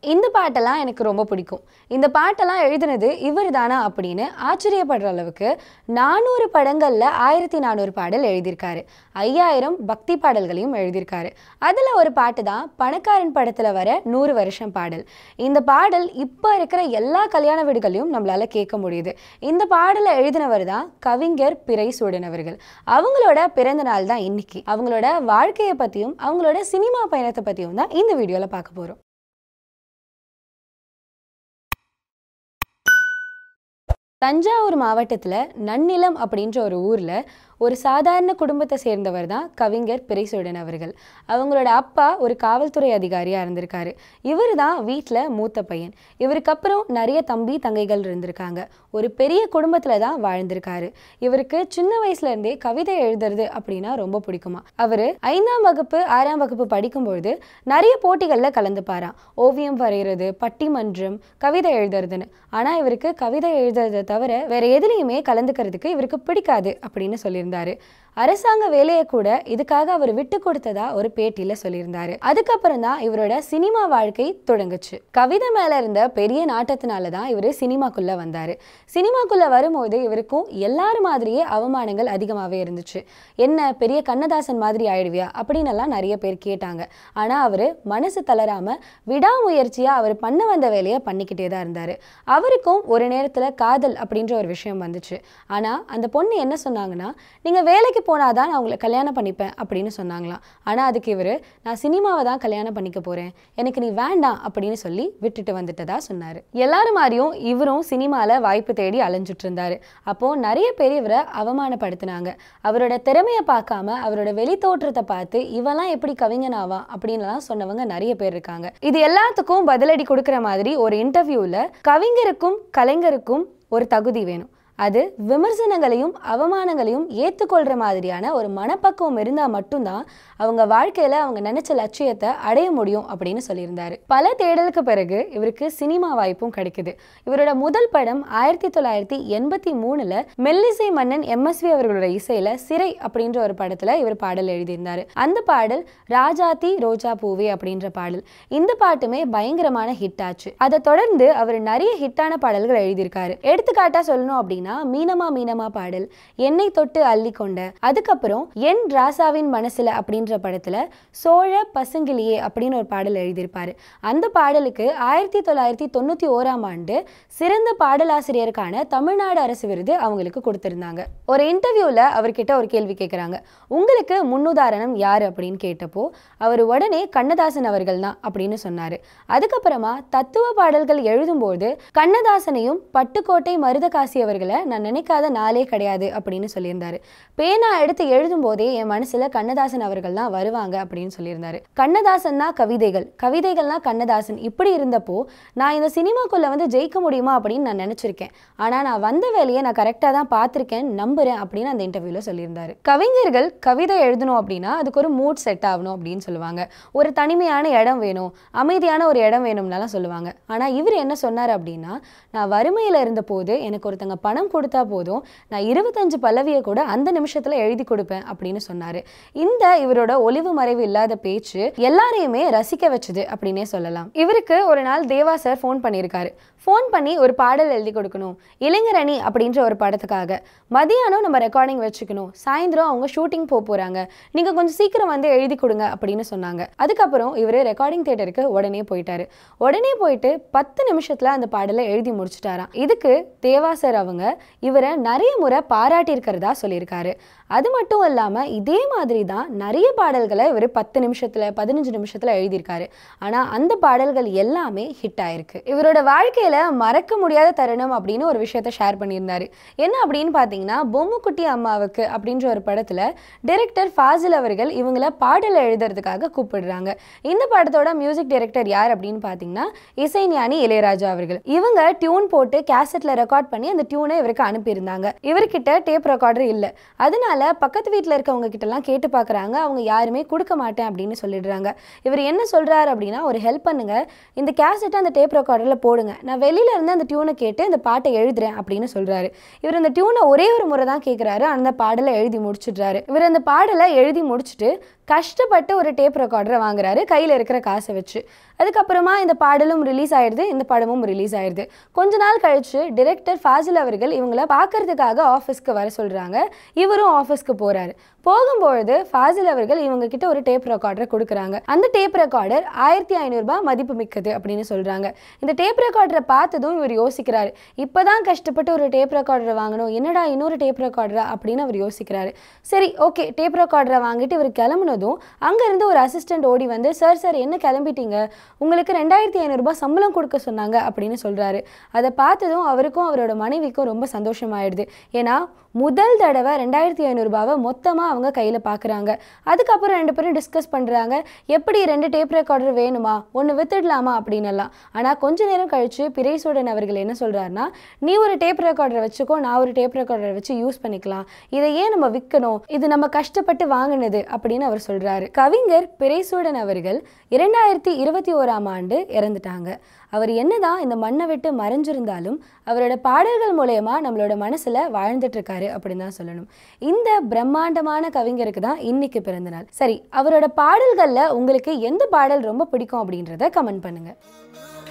இந்த பாட்டெல்லாம் எனக்கு ரொம்ப பிடிக்கும் இந்த பாட்டெல்லாம் எழுதினது இவர் தானா அப்படின்னு ஆச்சரியப்படுற அளவுக்கு நானூறு படங்களில் ஆயிரத்தி நானூறு பாடல் எழுதியிருக்காரு ஐயாயிரம் பக்தி பாடல்களையும் எழுதியிருக்காரு அதில் ஒரு பாட்டு தான் பணக்காரன் படத்தில் வர நூறு வருஷம் பாடல் இந்த பாடல் இப்போ இருக்கிற எல்லா கல்யாண வீடுகளையும் நம்மளால கேட்க முடியுது இந்த பாடலை எழுதினவர் தான் கவிஞர் பிறை சூடன் அவர்கள் அவங்களோட பிறந்த நாள் தான் இன்னைக்கு அவங்களோட வாழ்க்கையை பற்றியும் அவங்களோட சினிமா பயணத்தை பற்றியும் தான் இந்த வீடியோவில் பார்க்க போகிறோம் தஞ்சாவூர் மாவட்டத்தில் நன்னிலம் அப்படின்ற ஒரு ஊரில் ஒரு சாதாரண குடும்பத்தை சேர்ந்தவர் தான் கவிஞர் பிறைசூடன் அவர்கள் அவங்களோட அப்பா ஒரு காவல்துறை அதிகாரியாக இருந்திருக்காரு இவர் தான் வீட்டில் மூத்த பையன் இவருக்கு அப்புறம் நிறைய தம்பி தங்கைகள் இருந்திருக்காங்க ஒரு பெரிய குடும்பத்தில் தான் வாழ்ந்திருக்காரு இவருக்கு சின்ன வயசுல இருந்தே கவிதை எழுதுறது அப்படின்னா ரொம்ப பிடிக்குமா அவர் ஐந்தாம் வகுப்பு ஆறாம் வகுப்பு படிக்கும்பொழுது நிறைய போட்டிகளில் கலந்துப்பாராம் ஓவியம் வரைகிறது பட்டிமன்றம் கவிதை எழுதுறதுன்னு ஆனால் இவருக்கு கவிதை எழுதுறதை தவிர வேற எதுலேயுமே கலந்துக்கிறதுக்கு இவருக்கு பிடிக்காது அப்படின்னு சொல்லியிருந்தாரு அரசாங்க வேலையை கூட இதுக்காக அவர் விட்டு கொடுத்ததா ஒரு பேட்டியில சொல்லியிருந்தாரு அதுக்கப்புறம் தான் இவரோட சினிமா வாழ்க்கை தொடங்குச்சு கவிதை மேல இருந்த பெரிய நாட்டத்தினால தான் இவர் சினிமாக்குள்ள வந்தாரு சினிமாக்குள்ள வரும்போது இவருக்கும் எல்லாரும் மாதிரியே அவமானங்கள் அதிகமாகவே இருந்துச்சு என்ன பெரிய கண்ணதாசன் மாதிரி ஆயிடுவியா அப்படின்னு எல்லாம் நிறைய பேர் கேட்டாங்க ஆனா அவரு மனசு தளராம விடாமுயற்சியா அவர் பண்ண வந்த வேலையை பண்ணிக்கிட்டே தான் இருந்தாரு அவருக்கும் ஒரு நேரத்துல காதல் அப்படின்ற ஒரு விஷயம் வந்துச்சு ஆனா அந்த பொண்ணு என்ன சொன்னாங்கன்னா நீங்க வேலைக்கு போனாதான் நான் உங்களை கல்யாணம் பண்ணிப்பேன் அப்படின்னு சொன்னாங்களாம் ஆனா அதுக்கு இவர் நான் சினிமாவை தான் கல்யாணம் பண்ணிக்க போறேன் எனக்கு நீ வேண்டாம் அப்படின்னு சொல்லி விட்டுட்டு வந்துட்டதா சொன்னாரு எல்லாரும் மாதிரியும் இவரும் சினிமால வாய்ப்பு தேடி அலைஞ்சிட்டு இருந்தாரு அப்போ நிறைய பேர் இவரை அவமானப்படுத்தினாங்க அவரோட திறமையை பார்க்காம அவரோட வெளி தோற்றத்தை பார்த்து இவெல்லாம் எப்படி கவிஞனாவா அப்படின்லாம் சொன்னவங்க நிறைய பேர் இருக்காங்க இது எல்லாத்துக்கும் பதிலடி கொடுக்குற மாதிரி ஒரு இன்டர்வியூல கவிஞருக்கும் கலைஞருக்கும் ஒரு தகுதி வேணும் அது விமர்சனங்களையும் அவமானங்களையும் ஏற்றுக்கொள்கிற மாதிரியான ஒரு மனப்பக்குவம் இருந்தால் மட்டும்தான் அவங்க வாழ்க்கையில் அவங்க நினைச்ச லட்சியத்தை அடைய முடியும் அப்படின்னு சொல்லியிருந்தாரு பல தேடலுக்கு பிறகு இவருக்கு சினிமா வாய்ப்பும் கிடைக்குது இவரோட முதல் படம் ஆயிரத்தி தொள்ளாயிரத்தி எண்பத்தி மூணுல மெல்லிசை மன்னன் எம்எஸ்வி அவர்களோட இசையில சிறை அப்படின்ற ஒரு படத்துல இவர் பாடல் எழுதியிருந்தாரு அந்த பாடல் ராஜாத்தி ரோஜா பூவே அப்படின்ற பாடல் இந்த பாட்டுமே பயங்கரமான ஹிட் ஆச்சு அதை தொடர்ந்து அவர் நிறைய ஹிட்டான பாடல்கள் எழுதியிருக்காரு எடுத்துக்காட்டா சொல்லணும் அப்படின்னா மீனமா மீனமா பாடல் என்னை தொட்டு அள்ளி கொண்ட அதுக்கப்புறம் என் ராசாவின் மனசுல அப்படின்ற படத்துல சோழ பசுங்கிலியே அப்படின்னு ஒரு பாடல் எழுதியிருப்பாரு அந்த பாடலுக்கு ஆயிரத்தி தொள்ளாயிரத்தி தொண்ணூத்தி ஓராம் ஆண்டு சிறந்த பாடலாசிரியருக்கான தமிழ்நாடு அரசு விருது அவங்களுக்கு கொடுத்திருந்தாங்க ஒரு இன்டர்வியூல அவர்கிட்ட ஒரு கேள்வி கேட்குறாங்க உங்களுக்கு முன்னுதாரணம் யார் அப்படின்னு கேட்டப்போ அவர் உடனே கண்ணதாசன் அவர்கள் தான் அப்படின்னு சொன்னாரு அதுக்கப்புறமா தத்துவ பாடல்கள் எழுதும்போது கண்ணதாசனையும் பட்டுக்கோட்டை மருதகாசி அவர்களை நான் நினைக்காத நாளே கிடையாது அப்படின்னு சொல்லியிருந்தாரு பேனா எடுத்து எழுதும் போதே என் மனசுல கண்ணதாசன் அவர்கள் தான் வருவாங்க அப்படின்னு சொல்லியிருந்தாரு கண்ணதாசன்னா கவிதைகள் கவிதைகள்னா கண்ணதாசன் இப்படி இருந்தப்போ நான் இந்த சினிமாக்குள்ள வந்து ஜெயிக்க முடியுமா அப்படின்னு நான் நினைச்சிருக்கேன் ஆனா நான் வந்த வேலையை நான் கரெக்டாக தான் பார்த்துருக்கேன் நம்புறேன் அப்படின்னு அந்த இன்டர்வியூல சொல்லியிருந்தாரு கவிஞர்கள் கவிதை எழுதணும் அப்படின்னா அதுக்கு ஒரு மூட் செட் ஆகணும் அப்படின்னு சொல்லுவாங்க ஒரு தனிமையான இடம் வேணும் அமைதியான ஒரு இடம் வேணும்னாலாம் சொல்லுவாங்க ஆனா இவர் என்ன சொன்னார் அப்படின்னா நான் வறுமையில இருந்த போது எனக்கு ஒருத்தங்க பணம் கொடுத்தா போதும் நான் இருபத்தஞ்சு பல்லவியை கூட அந்த நிமிஷத்துல எழுதி கொடுப்பேன் அப்படின்னு சொன்னாரு இந்த இவரோட ஒளிவு மறைவு இல்லாத பேச்சு எல்லாரையுமே ரசிக்க வச்சது அப்படின்னே சொல்லலாம் இவருக்கு ஒரு நாள் தேவா சார் ஃபோன் பண்ணியிருக்காரு ஃபோன் பண்ணி ஒரு பாடல் எழுதி கொடுக்கணும் இளைஞரணி அப்படின்ற ஒரு படத்துக்காக மதியானம் நம்ம ரெக்கார்டிங் வச்சுக்கணும் சாயந்தரம் அவங்க ஷூட்டிங் போக போகிறாங்க நீங்கள் கொஞ்சம் சீக்கிரம் வந்து எழுதி கொடுங்க அப்படின்னு சொன்னாங்க அதுக்கப்புறம் இவர் ரெக்கார்டிங் தேட்டருக்கு உடனே போயிட்டாரு உடனே போயிட்டு பத்து நிமிஷத்தில் அந்த பாடலை எழுதி முடிச்சிட்டாராம் இதுக்கு தேவா சார் அவங்க இவரை நிறைய முறை பாராட்டியிருக்கிறதா சொல்லியிருக்காரு அது மட்டும் இல்லாமல் இதே மாதிரி தான் நிறைய பாடல்களை இவர் பத்து நிமிஷத்தில் பதினஞ்சு நிமிஷத்தில் எழுதியிருக்காரு ஆனால் அந்த பாடல்கள் எல்லாமே ஹிட் ஆயிருக்கு இவரோட வாழ்க்கையில் மறக்க முடியாத தருணம் அப்படின்னு ஒரு விஷயத்த ஷேர் பண்ணியிருந்தாரு என்ன அப்படின்னு பார்த்தீங்கன்னா பொம்முக்குட்டி அம்மாவுக்கு அப்படின்ற ஒரு படத்தில் டைரக்டர் ஃபாசில் அவர்கள் இவங்கள பாடல் எழுதுறதுக்காக கூப்பிடுறாங்க இந்த படத்தோட மியூசிக் டைரக்டர் யார் அப்படின்னு பார்த்தீங்கன்னா இசைஞானி இளையராஜா அவர்கள் இவங்க டியூன் போட்டு கேசட்டில் ரெக்கார்ட் பண்ணி அந்த டியூனை இவருக்கு அனுப்பியிருந்தாங்க இவர்கிட்ட டேப் ரெக்கார்டர் இல்லை அதனால பக்கத்து வீட்டில் இருக்கவங்க கிட்டலாம் கேட்டு பார்க்குறாங்க அவங்க யாருமே கொடுக்க மாட்டேன் அப்படின்னு சொல்லிடுறாங்க இவர் என்ன சொல்கிறாரு அப்படின்னா ஒரு ஹெல்ப் பண்ணுங்க இந்த கேசட்டை அந்த டேப் ரெக்கார்டரில் போடுங்க நான் வெளியில இருந்து அந்த டியூனை கேட்டு இந்த பாட்டை எழுதுறேன் அப்படின்னு சொல்கிறாரு இவர் அந்த டியூனை ஒரே ஒரு முறை தான் கேட்குறாரு அந்த பாடலை எழுதி முடிச்சிடுறாரு இவர் அந்த பாடலை எழுதி முடிச்சுட்டு கஷ்டப்பட்டு ஒரு டேப் ரெக்கார்டரை வாங்குறாரு கையில் இருக்கிற காசை வச்சு அதுக்கப்புறமா இந்த பாடலும் ரிலீஸ் ஆயிடுது இந்த படமும் ரிலீஸ் ஆயிடுது கொஞ்ச நாள் கழிச்சு டிரெக்டர் ஃபாசில் அவர்கள் இவங்கள பார்க்கறதுக்காக ஆஃபீஸ்க்கு வர சொல்கிறாங்க இவரும் ஆஃபீஸ்க்கு போகிறாரு போகும்பொழுது ஃபாசில் அவர்கள் இவங்க கிட்ட ஒரு டேப் ரெக்கார்டரை கொடுக்குறாங்க அந்த டேப் ரெக்கார்டர் ஆயிரத்தி ஐநூறுரூபா மதிப்பு மிக்கது அப்படின்னு சொல்கிறாங்க இந்த டேப் ரெக்கார்டரை பார்த்ததும் இவர் யோசிக்கிறாரு இப்போதான் கஷ்டப்பட்டு ஒரு டேப் ரெக்கார்டரை வாங்கணும் என்னடா இன்னொரு டேப் ரெக்கார்டரா அப்படின்னு அவர் யோசிக்கிறாரு சரி ஓகே டேப் ரெக்கார்டரை வாங்கிட்டு இவர் கிளம்புனதும் அங்கேருந்து ஒரு அசிஸ்டன்ட் ஓடி வந்து சார் சார் என்ன கிளம்பிட்டீங்க உங்களுக்கு ரெண்டாயிரத்தி ஐநூறுரூபா சம்பளம் கொடுக்க சொன்னாங்க அப்படின்னு சொல்கிறாரு அதை பார்த்ததும் அவருக்கும் அவரோட மனைவிக்கும் ரொம்ப சந்தோஷமாயிடுது ஏன்னா முதல் தடவை ரெண்டாயிரத்தி ஐநூறுரூபாவை மொத்தமாக அவங்க கையில் பார்க்குறாங்க அதுக்கப்புறம் ரெண்டு பேரும் டிஸ்கஸ் பண்ணுறாங்க எப்படி ரெண்டு டேப் ரெக்கார்டர் வேணுமா ஒன்று வித்துடலாமா அப்படின்னு எல்லாம் ஆனால் கொஞ்ச நேரம் கழித்து பிரைசூடன் அவர்கள் என்ன சொல்கிறாருன்னா நீ ஒரு டேப் ரெக்கார்டரை வச்சுக்கோ நான் ஒரு டேப் ரெக்கார்டரை வச்சு யூஸ் பண்ணிக்கலாம் இதை ஏன் நம்ம விற்கணும் இது நம்ம கஷ்டப்பட்டு வாங்கினது அப்படின்னு அவர் சொல்கிறாரு கவிஞர் பிரைசூடன் அவர்கள் இரண்டாயிரத்தி இருபத்தி ஓராம் ஆண்டு இறந்துட்டாங்க அவர் என்னதான் இந்த மண்ணை விட்டு மறைஞ்சிருந்தாலும் அவரோட பாடல்கள் மூலயமா நம்மளோட மனசுல வாழ்ந்துட்டு இருக்காரு அப்படின்னு தான் சொல்லணும் இந்த பிரம்மாண்டமான கவிஞருக்கு தான் இன்னைக்கு பிறந்த நாள் சரி அவரோட பாடல்கள்ல உங்களுக்கு எந்த பாடல் ரொம்ப பிடிக்கும் அப்படின்றத கமெண்ட் பண்ணுங்க